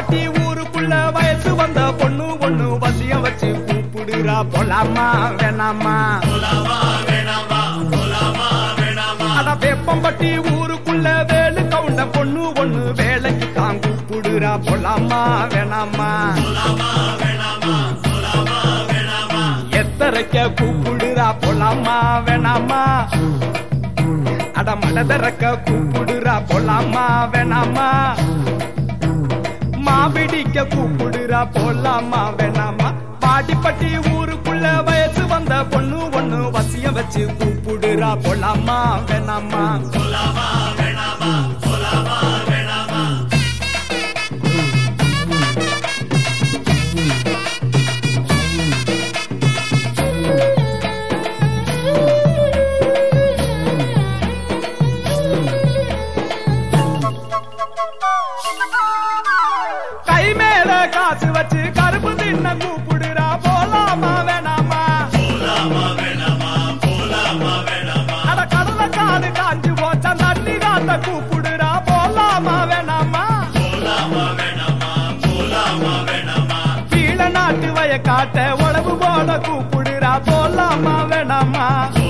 பாடிப்பட்டி ஊருக்குள்ள வயசு வந்த பொண்ணு ஒண்ணு வசிய வச்சு கூப்பிடுறா போலாமா வேணாமா அட வேப்பம்பட்டி ஊருக்குள்ள வேலு கவுண்ட பொண்ணு ஒண்ணு வேலைக்கு தான் கூப்பிடுறா போலாமா வேணாமா எத்தரைக்க கூப்பிடுறா போலாமா வேணாமா அட மடதறக்க கூப்பிடுறா போலாமா வேணாமா மாவிடிக்க கூப்பிடுறா போலாமா வேணாமா பாடிப்பட்டி ஊருக்குள்ள வயசு வந்த பொண்ணு ஒண்ணு வசிய வச்சு கூப்பிடுறா போலாமா வேணாமா கை மேல காசு வச்சு கருப்பு தின்ன கூப்பிடுறா போலாமா வேணாமா அட கடல காடு காஞ்சு போச்சா தண்ணி காத்த கூப்பிடுறா போலாமா வேணாமா கீழ நாட்டு வய காட்ட உழவு போல கூப்பிடுறா போலாமா வேணாமா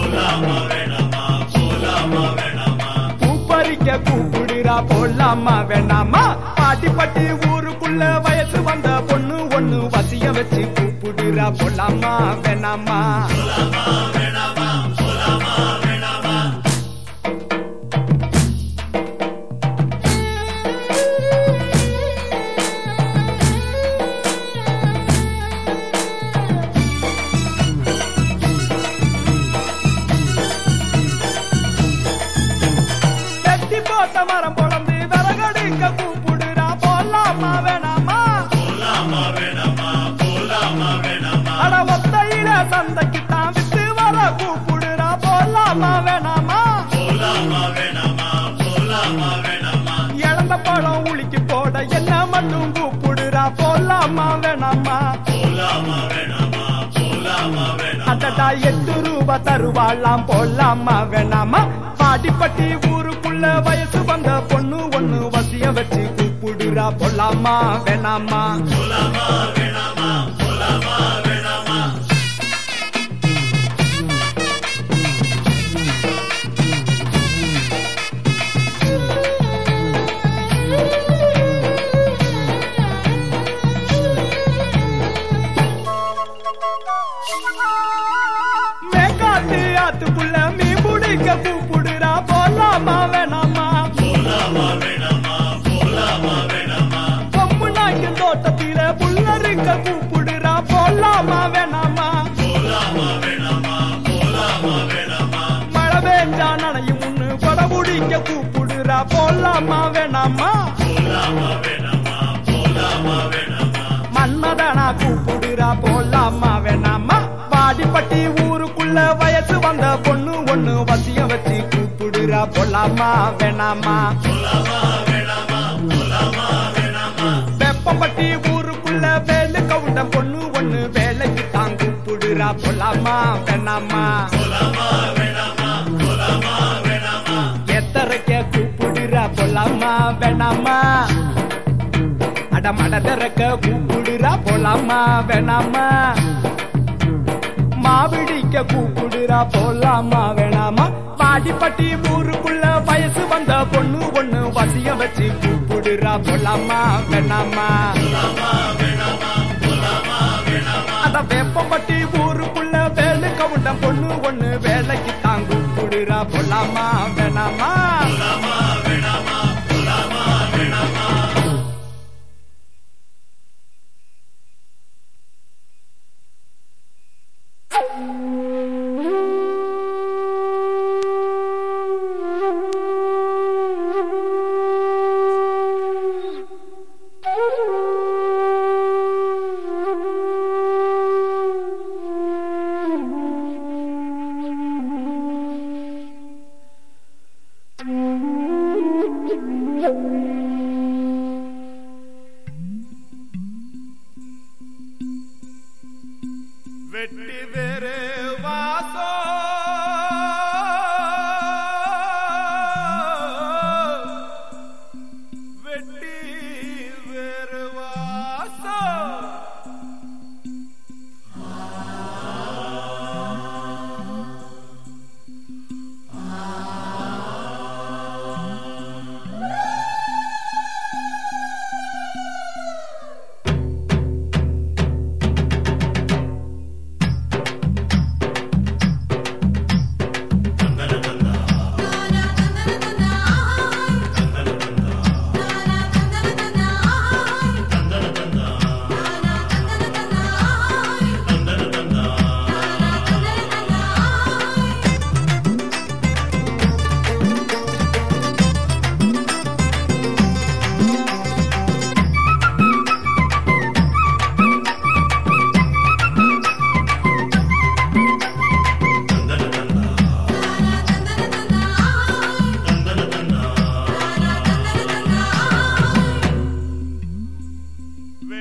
பூப்பறிக்க கூப்பிடுறா போலாமா வேணாமா பாட்டி பட்டி ஊருக்குள்ள வயசு வந்த பொண்ணு ஒண்ணு வசிய வச்சு கூப்பிடுறா போலாமா வேணாமா வெட்டி போட்ட மரம் பொழந்து விறகடிக்க கூப்பிடுறா போலாமா வேணாமா அட ஒத்தையில சந்தைக்கு தான் விட்டு வர கூப்பிடுறா போலாமா வேணாமா இழந்த பழம் உளிக்கு போட என்ன மட்டும் கூப்பிடுறா போலாமா வேணாமா அடடா எட்டு ரூபா தருவாளாம் போலாமா வேணாமா பாடிப்பட்டி ஊருக்குள்ள வயசு வந்த பொண்ணு ஒண்ணு வசிய வச்சு கூப்பிடுறா போலாமா வேணாமா மேக்காட்டு ஆத்துக்குள்ள மீ பிடிக்க கூப்பிடுறா போலாமா வேணாமா பொம்மு நாய்க்கு தோட்டத்தில புல்லரிக்க கூப்பிடுறா போலாமா வேணாமா மழை பெஞ்சா நனையும் முன்னு பட பிடிக்க கூப்பிடுறா போலாமா வேணாமா மன்மதனா கூப்பிடுறா போலாமா வேணாமா பாடிப்பட்டி ஊருக்குள்ள வயசு வந்த பொண்ணு ஒண்ணு வசிய வச்சு கூப்பிடுறா போலாமா வேணாமா வெப்பம்பட்டி ஊருக்குள்ள வேலு கவுண்ட பொண்ணு ஒண்ணு வேலைக்கு தான் கூப்பிடுறா போலாமா வேணாமா எத்தரைக்க கூப்பிடுறா போலாமா வேணாமா அட மடதறக்க கூப்பிடுறா போலாமா வேணாமா மாவிடிக்க கூப்பிடுறா போலாமா வேணாமா பாடிப்பட்டி ஊருக்குள்ள வயசு வந்த பொண்ணு ஒண்ணு வசிய வச்சு கூப்பிடுறா போலாமா வேணாமா அத வேப்பம்பட்டி ஊருக்குள்ள வேலு கவுண்ட பொண்ணு ஒண்ணு வேலைக்கு தான் கூப்பிடுறா போலாமா வேணாமா Thank you.